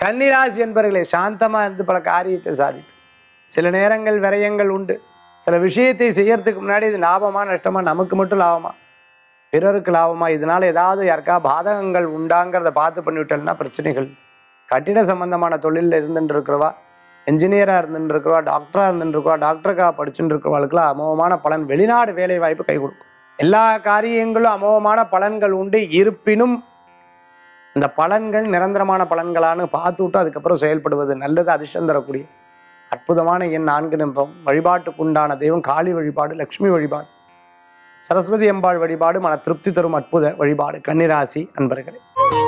கன்னிராசி என்பவர்களே சாந்தமாக இருந்து பல காரியத்தை சாதிக்கும் சில நேரங்கள் விரயங்கள் உண்டு சில விஷயத்தை செய்யறதுக்கு முன்னாடி இது லாபமா நஷ்டமா நமக்கு மட்டும் லாபமா பிறருக்கு லாபமா இதனால ஏதாவது யாருக்கா பாதகங்கள் உண்டாங்கிறத பார்த்து பண்ணிவிட்டோம்னா பிரச்சனைகள் கட்டிட சம்பந்தமான தொழிலில் இருந்துட்டு இருக்கிறவா என்ஜினியராக இருந்துட்டு இருக்கிறவா டாக்டராக இருந்துட்டு இருக்கவா டாக்டருக்காக படிச்சுட்டு இருக்கிறவாளுக்குலாம் அமோகமான பலன் வெளிநாடு வேலை வாய்ப்பு கை கொடுக்கும் எல்லா காரியங்களும் அமோகமான பலன்கள் உண்டு இருப்பினும் இந்த பலன்கள் நிரந்தரமான பலன்களான்னு பார்த்துவிட்டு அதுக்கப்புறம் செயல்படுவது நல்லது அதிர்ஷ்டம் தரக்கூடிய அற்புதமான எண் நான்கு நிமிடம் வழிபாட்டுக்குண்டான தெய்வம் காளி வழிபாடு லக்ஷ்மி வழிபாடு சரஸ்வதி அம்பாள் வழிபாடு மன திருப்தி தரும் அற்புத வழிபாடு கன்னிராசி அன்பர்களே